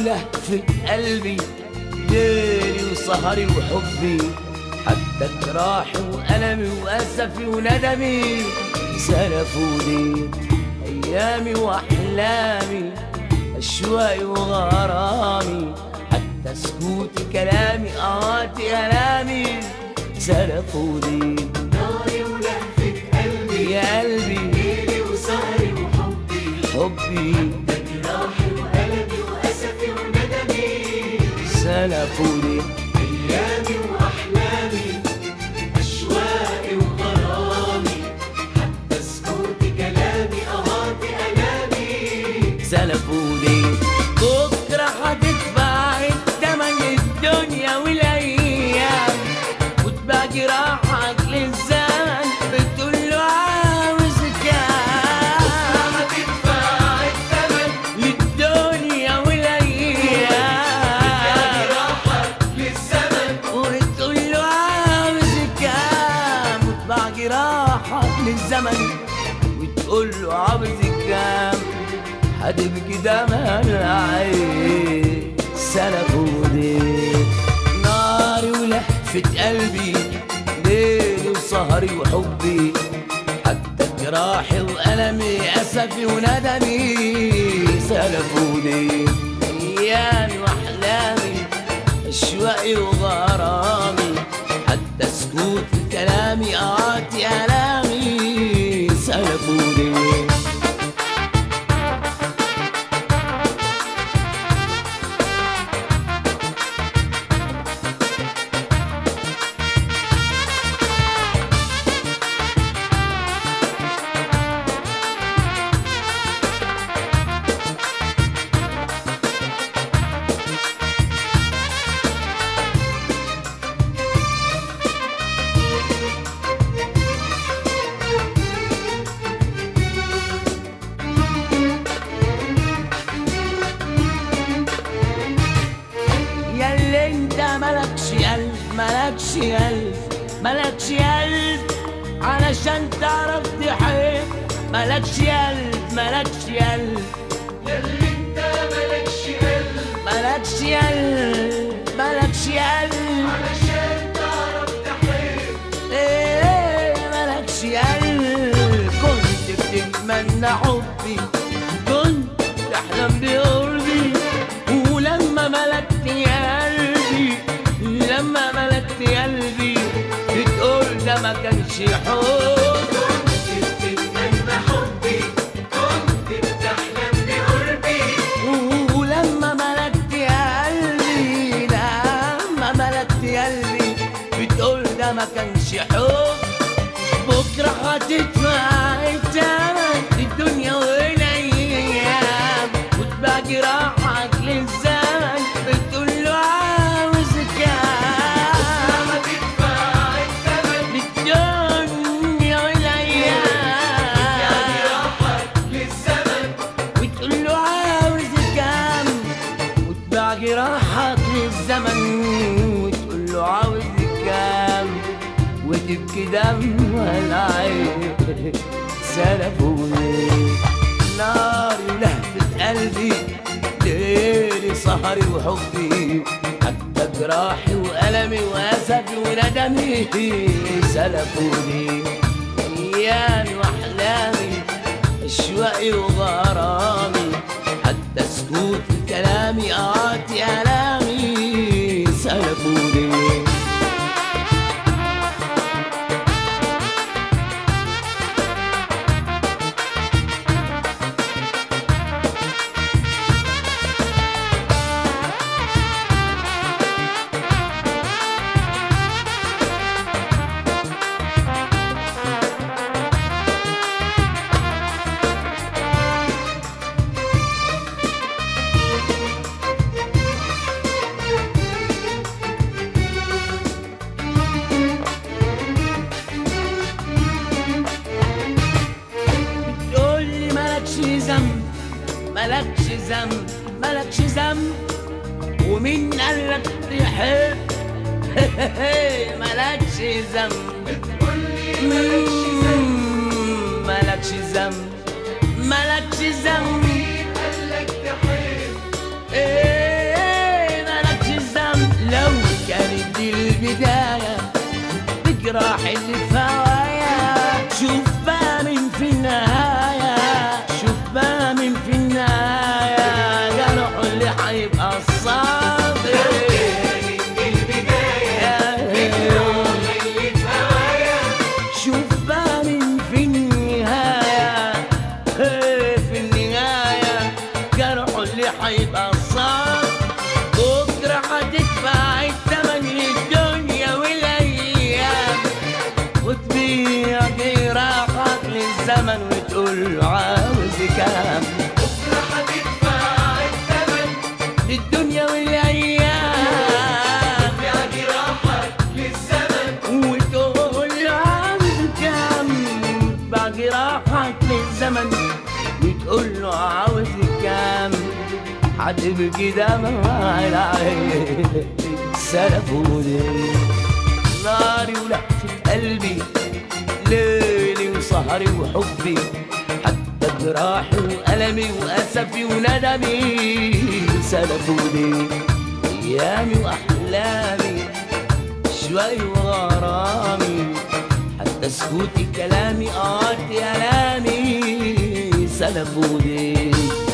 ولهفة قلبي ليلي وسهري وحبي حتى جراحي وألمي وأسفي وندمي سلفوني أيامي وأحلامي أشواقي وغرامي حتى سكوت كلامي آهاتي ألامي سلفوني ناري ولهفة قلبي يا قلبي ليلي وسهري وحبي حبي جراحي وألمي وأسفي وندمي سلفوني أيامي وأحلامي أشواقي وغرامي حتى سكوت كلامي أهاتي ألامي سلفوني بكرة هتدفع التمن الدنيا والأيام وتباع جراحك للزمن بتقول له عاوز كام هتدفع الثمن للدنيا والأيام جراحك للزمن وتقول له عاوز كام وتباع جراحك للزمن وتقول له عاوز كام هتبكي دمع العين سلفوني ناري ولهفة قلبي ليلي وسهري وحبي حتى جراحي وألمي أسفي وندمي سلفوني أيامي وأحلامي أشواقي وغرامي حتى سكوت كلامي آتي آلامي سلفوني ياللي انت ملكش قلب ملكش قلب ملكش قلب علشان تعرف تحب ملكش قلب ملكش قلب ياللي انت مالكش قلب ملكش قلب ملكش قلب علشان تعرف تحب ايه ملكش قلب كنت بتتمنى حبي كنت تحلم بقربي ولما ملكت قلبي لما ملكت قلبي بتقول ده ما كانش حب كنت بتتمنى حبي كنت بتحلم بقربي ولما ملكت قلبي لما ملكت قلبي بتقول ده ما كانش حب بكره هتدفع الثمن الدنيا والايام وتباع جراحك للزمن بتقول له عاوز كام هتدفع الثمن للدنيا والايام جراحك للزمن وتقول له عاوز كام وتباع جراحك للزمن وتقول له عاوز كام وتبكي دم العين سلفوني ناري لهفة قلبي ليلي سهري وحبي حتى جراحي وألمي وأسفي وندمي سلفوني أيامي وأحلامي أشواقي وغرامي حتى سكوت كلامي آتي آلامي سلفوني بتقول لي مالكش ذنب مالكش ذنب مالكش ذنب ومين قال لك تحب مالكش ذنب مم، مالكش ذنب مالكش ذنب قالك تحب ايه الزمن وتقول له عاوز كام بكرة هتدفع الثمن الدنيا والايام يعني راحك للزمن وتقول له عاوز كام بعد راحك للزمن وتقول له عاوز كام هتبكي دمع العين سلف ودين ناري ولهفة قلبي ليلي وسهري وحبي حتى جراحي وألمي وأسفي وندمي سلف ودين أيامي وأحلامي شوي وغرامي حتى سكوتي كلامي قاطي ألامي سلف ودين